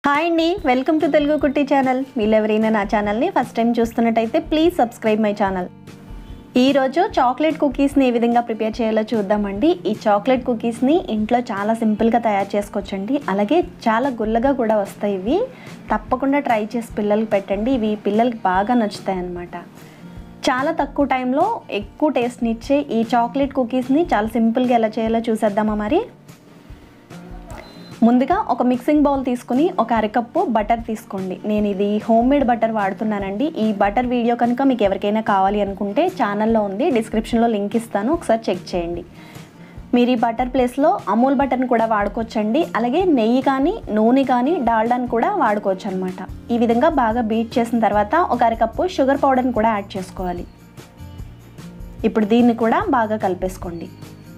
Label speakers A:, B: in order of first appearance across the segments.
A: hi అండి welcome to Telugu కుట్టి channel మీరు ఎవరైనా నా ఛానల్ని ఫస్ట్ టైం చూస్తున్నట్టయితే ప్లీజ్ సబ్స్క్రైబ్ మై ఛానల్ ఈరోజు చాక్లెట్ కుకీస్ని ఏ విధంగా ప్రిపేర్ చేయాలో చూద్దామండి ఈ చాక్లెట్ కుకీస్ని ఇంట్లో చాలా సింపుల్గా తయారు చేసుకోవచ్చండి అలాగే చాలా గుల్లగా కూడా వస్తాయి ఇవి తప్పకుండా ట్రై చేసి పిల్లలకి పెట్టండి ఇవి పిల్లలకి బాగా నచ్చుతాయి అన్నమాట చాలా తక్కువ టైంలో ఎక్కువ టేస్ట్ని ఇచ్చే ఈ చాక్లెట్ కుకీస్ని చాలా సింపుల్గా ఎలా చేయాలో చూసేద్దామా మరి ముందుగా ఒక మిక్సింగ్ బౌల్ తీసుకుని ఒక అరకప్పు బటర్ తీసుకోండి నేను ఇది హోమ్ మేడ్ బటర్ వాడుతున్నానండి ఈ బటర్ వీడియో కనుక మీకు ఎవరికైనా కావాలి అనుకుంటే ఛానల్లో ఉంది డిస్క్రిప్షన్లో లింక్ ఇస్తాను ఒకసారి చెక్ చేయండి మీరు ఈ బటర్ ప్లేస్లో అమూల్ బటర్ని కూడా వాడుకోవచ్చండి అలాగే నెయ్యి కానీ నూనె కానీ డాల్డాని కూడా వాడుకోవచ్చు అనమాట ఈ విధంగా బాగా బీట్ చేసిన తర్వాత ఒక అరకప్పు షుగర్ పౌడర్ని కూడా యాడ్ చేసుకోవాలి ఇప్పుడు దీన్ని కూడా బాగా కలిపేసుకోండి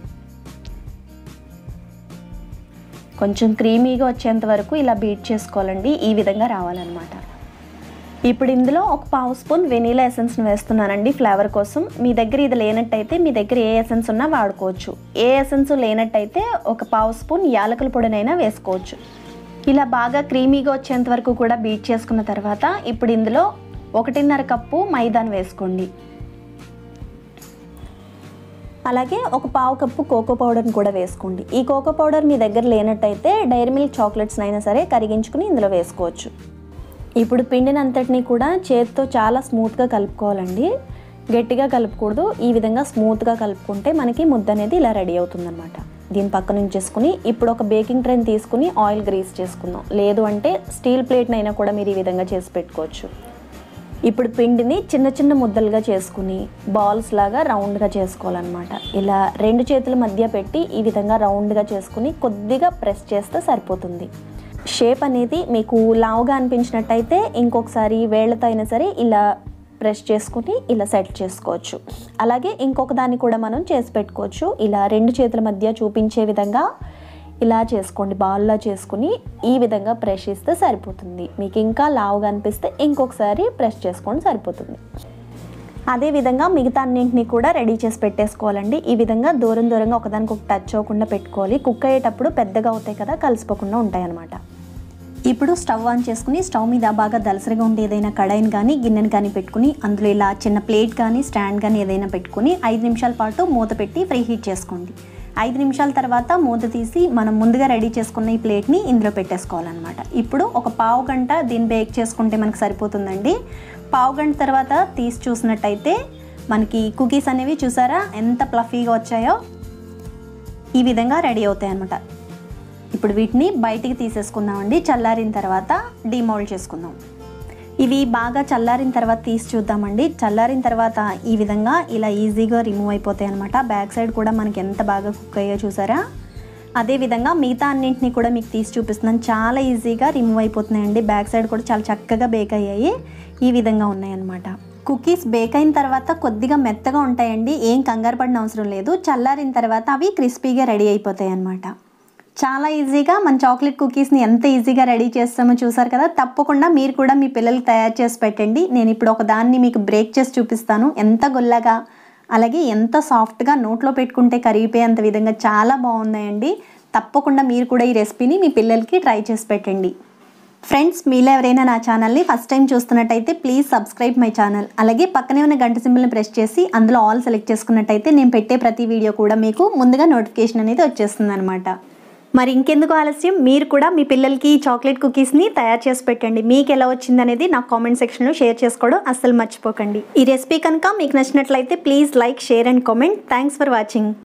A: కొంచెం క్రీమీగా వచ్చేంత వరకు ఇలా బీట్ చేసుకోవాలండి ఈ విధంగా రావాలన్నమాట ఇప్పుడు ఇందులో ఒక పావు స్పూన్ వెనీలా ఎసెన్స్ని వేస్తున్నానండి ఫ్లేవర్ కోసం మీ దగ్గర ఇది లేనట్టయితే మీ దగ్గర ఏ ఎసెన్స్ ఉన్నా వాడుకోవచ్చు ఏ ఎసెన్స్ లేనట్టయితే ఒక పావు స్పూన్ యాలకుల పొడినైనా వేసుకోవచ్చు ఇలా బాగా క్రీమీగా వచ్చేంత వరకు కూడా బీట్ చేసుకున్న తర్వాత ఇప్పుడు ఇందులో ఒకటిన్నర కప్పు మైదాన్ వేసుకోండి అలాగే ఒక పావు కప్పు కోకో పౌడర్ని కూడా వేసుకోండి ఈ కోకో పౌడర్ మీ దగ్గర లేనట్టయితే డైరీ మిల్క్ చాక్లెట్స్ అయినా సరే కరిగించుకుని ఇందులో వేసుకోవచ్చు ఇప్పుడు పిండిని అంతటిని కూడా చేతితో చాలా స్మూత్గా కలుపుకోవాలండి గట్టిగా కలుపుకూడదు ఈ విధంగా స్మూత్గా కలుపుకుంటే మనకి ముద్ద అనేది ఇలా రెడీ అవుతుందన్నమాట దీని పక్కన ఉంచేసుకుని ఇప్పుడు ఒక బేకింగ్ ట్రైన్ తీసుకుని ఆయిల్ గ్రీస్ చేసుకుందాం లేదు అంటే స్టీల్ ప్లేట్నైనా కూడా మీరు ఈ విధంగా చేసి పెట్టుకోవచ్చు ఇప్పుడు పిండిని చిన్న చిన్న ముద్దలుగా చేసుకుని బాల్స్ లాగా రౌండ్గా చేసుకోవాలన్నమాట ఇలా రెండు చేతుల మధ్య పెట్టి ఈ విధంగా రౌండ్గా చేసుకుని కొద్దిగా ప్రెస్ చేస్తే సరిపోతుంది షేప్ అనేది మీకు లావుగా అనిపించినట్టయితే ఇంకొకసారి వేళ్ళతో అయినా సరే ఇలా ప్రెస్ చేసుకుని ఇలా సెట్ చేసుకోవచ్చు అలాగే ఇంకొక దాన్ని కూడా మనం చేసి పెట్టుకోవచ్చు ఇలా రెండు చేతుల మధ్య చూపించే విధంగా ఇలా చేసుకోండి బాల్లా చేసుకుని ఈ విధంగా ప్రెస్ చేస్తే సరిపోతుంది మీకు ఇంకా లావుగా అనిపిస్తే ఇంకొకసారి ప్రెస్ చేసుకోండి సరిపోతుంది అదే విధంగా మిగతా అన్నింటినీ కూడా రెడీ చేసి పెట్టేసుకోవాలండి ఈ విధంగా దూరం దూరంగా ఒకదానికి ఒక టచ్ అవ్వకుండా పెట్టుకోవాలి కుక్ అయ్యేటప్పుడు పెద్దగా అవుతాయి కదా కలిసిపోకుండా ఉంటాయి అన్నమాట ఇప్పుడు స్టవ్ ఆన్ చేసుకుని స్టవ్ మీద బాగా దలసరిగా ఉండే ఏదైనా కడాయిని కానీ గిన్నెని కానీ పెట్టుకుని అందులో ఇలా చిన్న ప్లేట్ కానీ స్టాండ్ కానీ ఏదైనా పెట్టుకుని ఐదు నిమిషాల పాటు మూత పెట్టి ఫ్రీ హీట్ చేసుకోండి ఐదు నిమిషాల తర్వాత మూత తీసి మనం ముందుగా రెడీ చేసుకున్న ఈ ప్లేట్ని ఇందులో పెట్టేసుకోవాలన్నమాట ఇప్పుడు ఒక పావు గంట దీన్ని బేక్ చేసుకుంటే మనకు సరిపోతుందండి పావు గంట తర్వాత తీసి చూసినట్టయితే మనకి కుకీస్ అనేవి చూసారా ఎంత ప్లఫీగా వచ్చాయో ఈ విధంగా రెడీ అవుతాయి అన్నమాట ఇప్పుడు వీటిని బయటికి తీసేసుకుందామండి చల్లారిన తర్వాత డిమోల్డ్ చేసుకుందాం ఇవి బాగా చల్లారిన తర్వాత తీసి చూద్దామండి చల్లారిన తర్వాత ఈ విధంగా ఇలా ఈజీగా రిమూవ్ అయిపోతాయి అనమాట బ్యాక్ సైడ్ కూడా మనకి ఎంత బాగా కుక్ అయ్యో చూసారా అదేవిధంగా మిగతా అన్నింటినీ కూడా మీకు తీసి చూపిస్తున్నాను చాలా ఈజీగా రిమూవ్ అయిపోతున్నాయండి బ్యాక్ సైడ్ కూడా చాలా చక్కగా బేక్ అయ్యాయి ఈ విధంగా ఉన్నాయన్నమాట కుకీస్ బేక్ అయిన తర్వాత కొద్దిగా మెత్తగా ఉంటాయండి ఏం కంగారు పడిన అవసరం లేదు చల్లారిన తర్వాత అవి క్రిస్పీగా రెడీ అయిపోతాయి అన్నమాట చాలా ఈజీగా మన చాక్లెట్ కుకీస్ని ఎంత ఈజీగా రెడీ చేస్తామో చూసారు కదా తప్పకుండా మీరు కూడా మీ పిల్లలకి తయారు చేసి పెట్టండి నేను ఇప్పుడు ఒక దాన్ని మీకు బ్రేక్ చేసి చూపిస్తాను ఎంత గుల్లగా అలాగే ఎంత సాఫ్ట్గా నోట్లో పెట్టుకుంటే కరిగిపోయేంత విధంగా చాలా బాగున్నాయండి తప్పకుండా మీరు కూడా ఈ రెసిపీని మీ పిల్లలకి ట్రై చేసి పెట్టండి ఫ్రెండ్స్ మీలో ఎవరైనా నా ఛానల్ని ఫస్ట్ టైం చూస్తున్నట్టయితే ప్లీజ్ సబ్స్క్రైబ్ మై ఛానల్ అలాగే పక్కనే ఉన్న గంట సింబల్ని ప్రెస్ చేసి అందులో ఆల్ సెలెక్ట్ చేసుకున్నట్టయితే నేను పెట్టే ప్రతి వీడియో కూడా మీకు ముందుగా నోటిఫికేషన్ అనేది వచ్చేస్తుంది అనమాట మరి ఇంకెందుకు ఆలస్యం మీరు కూడా మీ పిల్లలకి ఈ చాక్లెట్ కుకీస్ని తయారు చేసి పెట్టండి మీకు ఎలా వచ్చింది అనేది నాకు కామెంట్ సెక్షన్లో షేర్ చేసుకోవడం అస్సలు మర్చిపోకండి ఈ రెసిపీ కనుక మీకు నచ్చినట్లయితే please like share and comment thanks for watching